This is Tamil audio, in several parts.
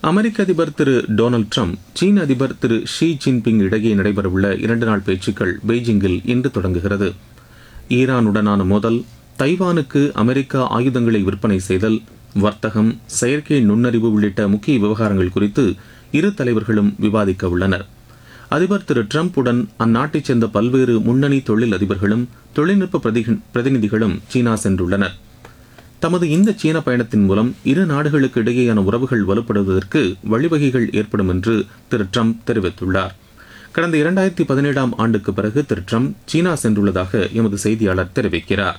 அமெரிக்க அதிபர் திரு டொனால்டு ட்ரம்ப் சீன அதிபர் திரு ஷி ஜின்பிங் இடையே நடைபெறவுள்ள இரண்டு நாள் பேச்சுக்கள் பெய்ஜிங்கில் இன்று தொடங்குகிறது ஈரானுடனான மோதல் தைவானுக்கு அமெரிக்கா ஆயுதங்களை விற்பனை செய்தல் வர்த்தகம் செயற்கை நுண்ணறிவு உள்ளிட்ட முக்கிய விவகாரங்கள் குறித்து இரு தலைவர்களும் விவாதிக்க உள்ளனர் அதிபர் திரு டிரம்புடன் அந்நாட்டைச் சேர்ந்த பல்வேறு முன்னணி தொழில் அதிபர்களும் தொழில்நுட்ப பிரதி- பிரதிநிதிகளும் சீனா சென்றுள்ளனர் தமது இந்த சீன பயணத்தின் மூலம் இரு நாடுகளுக்கு இடையேயான உறவுகள் வலுப்படுவதற்கு வழிவகைகள் ஏற்படும் என்று திரு ட்ரம்ப் தெரிவித்துள்ளார் கடந்த இரண்டாயிரத்தி பதினேழாம் ஆண்டுக்கு பிறகு திரு ட்ரம்ப் சீனா சென்றுள்ளதாக எமது செய்தியாளர் தெரிவிக்கிறார்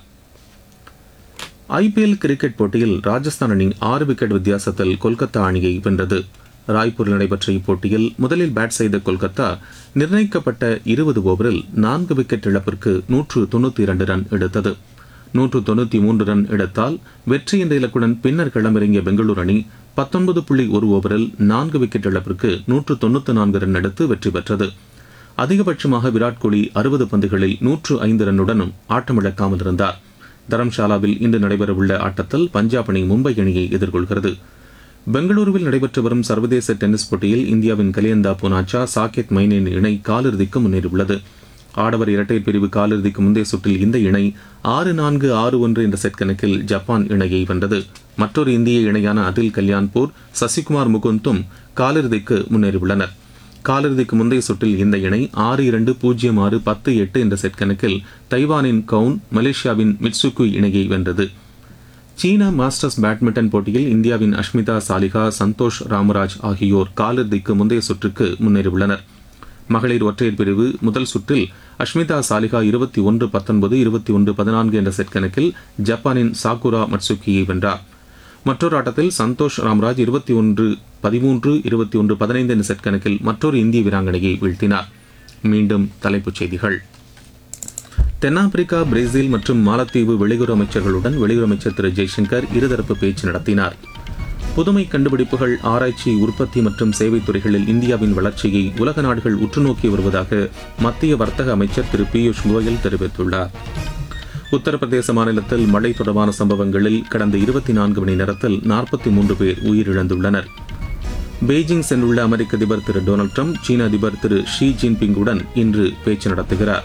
ஐபிஎல் கிரிக்கெட் போட்டியில் ராஜஸ்தான் அணி ஆறு விக்கெட் வித்தியாசத்தில் கொல்கத்தா அணியை வென்றது ராய்ப்பூரில் நடைபெற்ற இப்போட்டியில் முதலில் பேட் செய்த கொல்கத்தா நிர்ணயிக்கப்பட்ட இருபது ஓவரில் நான்கு விக்கெட் இழப்பிற்கு நூற்று தொண்ணூற்றி இரண்டு ரன் எடுத்தது நூற்று தொண்ணூற்றி மூன்று ரன் எடுத்தால் வெற்றி என்ற இலக்குடன் பின்னர் களமிறங்கிய பெங்களூரு அணி பத்தொன்பது புள்ளி ஒரு ஓவரில் நான்கு விக்கெட் இழப்பிற்கு நூற்று தொண்ணூற்று நான்கு ரன் எடுத்து வெற்றி பெற்றது அதிகபட்சமாக விராட் கோலி அறுபது பந்துகளில் நூற்று ஐந்து ரன்னுடனும் ஆட்டமிழக்காமல் இருந்தார் தரம்ஷாலாவில் இன்று நடைபெறவுள்ள ஆட்டத்தில் பஞ்சாப் அணி மும்பை அணியை எதிர்கொள்கிறது பெங்களூருவில் நடைபெற்று வரும் சர்வதேச டென்னிஸ் போட்டியில் இந்தியாவின் கலியந்தா புனாச்சா சாகேத் மைனேன் இணை காலிறுதிக்கு முன்னேறியுள்ளது ஆடவர் இரட்டையர் பிரிவு காலிறுதிக்கு முந்தைய சுற்றில் இந்த இணை ஆறு நான்கு ஆறு ஒன்று என்ற செட் கணக்கில் ஜப்பான் இணையை வென்றது மற்றொரு இந்திய இணையான அதில் கல்யாண்பூர் சசிகுமார் முகுந்தும் காலிறுதிக்கு முன்னேறியுள்ளனர் காலிறுதிக்கு முந்தைய சுற்றில் இந்த இணை ஆறு இரண்டு பூஜ்ஜியம் ஆறு பத்து எட்டு என்ற செட் கணக்கில் தைவானின் கவுன் மலேசியாவின் மிட்சுகு இணையை வென்றது சீனா மாஸ்டர்ஸ் பேட்மிண்டன் போட்டியில் இந்தியாவின் அஷ்மிதா சாலிகா சந்தோஷ் ராமராஜ் ஆகியோர் காலிறுதிக்கு முந்தைய சுற்றுக்கு முன்னேறியுள்ளனர் மகளிர் ஒற்றையர் பிரிவு முதல் சுற்றில் அஷ்மிதா சாலிகா இருபத்தி ஒன்று பத்தொன்பது இருபத்தி ஒன்று பதினான்கு என்ற செட் கணக்கில் ஜப்பானின் சாகுரா மட்சுக்கியை வென்றார் மற்றொரு ஆட்டத்தில் சந்தோஷ் ராம்ராஜ் இருபத்தி ஒன்று பதிமூன்று இருபத்தி ஒன்று பதினைந்து என்ற செட் கணக்கில் மற்றொரு இந்திய வீராங்கனையை வீழ்த்தினார் மீண்டும் தலைப்புச் செய்திகள் தென்னாப்பிரிக்கா பிரேசில் மற்றும் மாலத்தீவு வெளியுறவு அமைச்சர்களுடன் வெளியுறவு அமைச்சர் திரு ஜெய்சங்கர் இருதரப்பு பேச்சு நடத்தினார் புதுமை கண்டுபிடிப்புகள் ஆராய்ச்சி உற்பத்தி மற்றும் சேவைத் துறைகளில் இந்தியாவின் வளர்ச்சியை உலக நாடுகள் உற்றுநோக்கி வருவதாக மத்திய வர்த்தக அமைச்சர் திரு பியூஷ் கோயல் தெரிவித்துள்ளார் உத்தரப்பிரதேச மாநிலத்தில் மழை தொடர்பான சம்பவங்களில் கடந்த இருபத்தி நான்கு மணி நேரத்தில் நாற்பத்தி மூன்று பேர் உயிரிழந்துள்ளனர் பெய்ஜிங் சென்றுள்ள அமெரிக்க அதிபர் திரு டொனால்டு ட்ரம்ப் சீன அதிபர் திரு ஷி ஜின்பிங்குடன் இன்று பேச்சு நடத்துகிறார்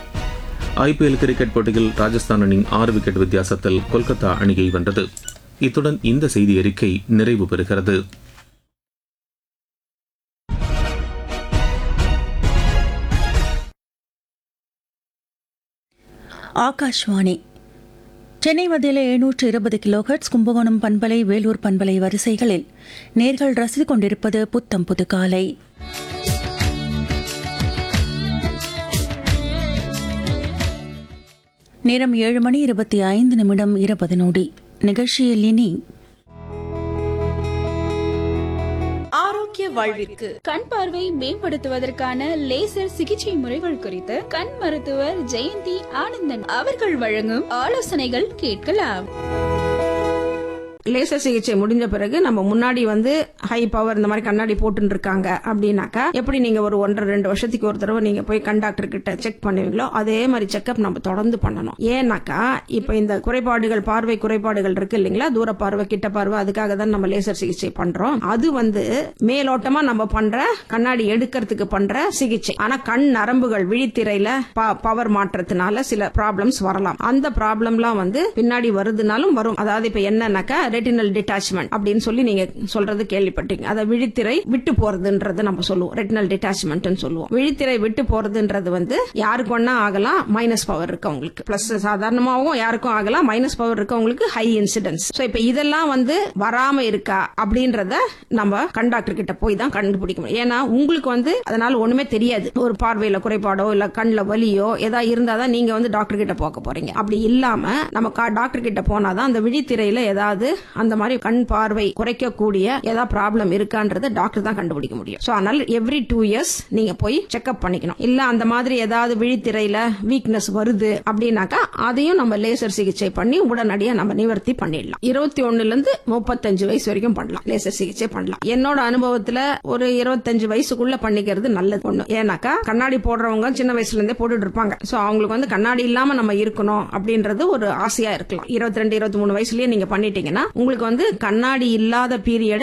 ஐபிஎல் கிரிக்கெட் போட்டியில் ராஜஸ்தான் அணி ஆறு விக்கெட் வித்தியாசத்தில் கொல்கத்தா அணியை வென்றது இத்துடன் இந்த செய்தி அறிக்கை நிறைவு பெறுகிறது ஆகாஷ்வாணி சென்னை மத்தியில் எழுநூற்று இருபது கிலோஹெர்ட்ஸ் கும்பகோணம் பண்பலை வேலூர் பண்பலை வரிசைகளில் நேர்கள் ரசித்துக் கொண்டிருப்பது புத்தம் புது காலை நேரம் ஏழு மணி இருபத்தி ஐந்து நிமிடம் இருபது நொடி நிகழ்ச்சியில் இனி ஆரோக்கிய வாழ்விற்கு கண் பார்வை மேம்படுத்துவதற்கான லேசர் சிகிச்சை முறைகள் குறித்து கண் மருத்துவர் ஜெயந்தி ஆனந்தன் அவர்கள் வழங்கும் ஆலோசனைகள் கேட்கலாம் லேசர் சிகிச்சை முடிஞ்ச பிறகு நம்ம முன்னாடி வந்து ஹை பவர் இந்த மாதிரி கண்ணாடி போட்டுன்னு இருக்காங்க அப்படின்னாக்கா எப்படி நீங்க ஒரு ஒன்றரை ரெண்டு வருஷத்துக்கு ஒரு தடவை நீங்க போய் கண் டாக்டர் கிட்ட செக் பண்ணுவீங்களோ அதே மாதிரி செக்அப் நம்ம தொடர்ந்து பண்ணணும் ஏன்னாக்கா இப்ப இந்த குறைபாடுகள் பார்வை குறைபாடுகள் இருக்கு இல்லைங்களா தூர பார்வை கிட்ட பார்வை அதுக்காக தான் நம்ம லேசர் சிகிச்சை பண்றோம் அது வந்து மேலோட்டமா நம்ம பண்ற கண்ணாடி எடுக்கிறதுக்கு பண்ற சிகிச்சை ஆனா கண் நரம்புகள் விழித்திரையில பவர் மாற்றத்தினால சில ப்ராப்ளம்ஸ் வரலாம் அந்த ப்ராப்ளம்லாம் வந்து பின்னாடி வருதுனாலும் வரும் அதாவது இப்ப என்னன்னாக்கா ரெட்டினல் டிட்டாச்மெண்ட் அப்படின்னு சொல்லி நீங்க சொல்றது கேள்விப்பட்டீங்க அதை விழித்திரை விட்டு போறதுன்றது நம்ம சொல்லுவோம் ரெட்டினல் டிட்டாச்மெண்ட் சொல்லுவோம் விழித்திரை விட்டு போறதுன்றது வந்து யாருக்கு ஒன்னா ஆகலாம் மைனஸ் பவர் இருக்கவங்களுக்கு பிளஸ் சாதாரணமாகவும் யாருக்கும் ஆகலாம் மைனஸ் பவர் இருக்கவங்களுக்கு ஹை இன்சிடென்ஸ் சோ இப்ப இதெல்லாம் வந்து வராம இருக்கா அப்படின்றத நம்ம கண் டாக்டர் கிட்ட போய் தான் கண்டுபிடிக்க முடியும் ஏன்னா உங்களுக்கு வந்து அதனால ஒண்ணுமே தெரியாது ஒரு பார்வையில குறைபாடோ இல்ல கண்ணுல வலியோ ஏதா இருந்தாதான் நீங்க வந்து டாக்டர் கிட்ட போக போறீங்க அப்படி இல்லாம நம்ம டாக்டர் கிட்ட போனாதான் அந்த விழித்திரையில ஏதாவது அந்த மாதிரி கண் பார்வை குறைக்கக்கூடிய ஏதாவது ப்ராப்ளம் இருக்கான்றத டாக்டர் தான் கண்டுபிடிக்க முடியும் சோ அதனால எவ்ரி டூ இயர்ஸ் நீங்க போய் செக்அப் பண்ணிக்கணும் இல்ல அந்த மாதிரி ஏதாவது விழித்திரையில வீக்னஸ் வருது அப்படின்னாக்கா அதையும் நம்ம லேசர் சிகிச்சை பண்ணி உடனடியா நம்ம நிவர்த்தி பண்ணிடலாம் இருபத்தி ஒண்ணுல இருந்து முப்பத்தஞ்சு வயசு வரைக்கும் பண்ணலாம் லேசர் சிகிச்சை பண்ணலாம் என்னோட அனுபவத்துல ஒரு இருபத்தஞ்சு வயசுக்குள்ள பண்ணிக்கிறது நல்லது ஒண்ணு ஏன்னாக்கா கண்ணாடி போடுறவங்க சின்ன வயசுல இருந்தே போட்டுட்டு இருப்பாங்க சோ அவங்களுக்கு வந்து கண்ணாடி இல்லாம நம்ம இருக்கணும் அப்படின்றது ஒரு ஆசையா இருக்கலாம் இருபத்தி ரெண்டு இருபத்தி மூணு வயசுலயே நீங்க பண்ணிட்டீங்கன்னா உங்களுக்கு வந்து கண்ணாடி இல்லாத பீரியட்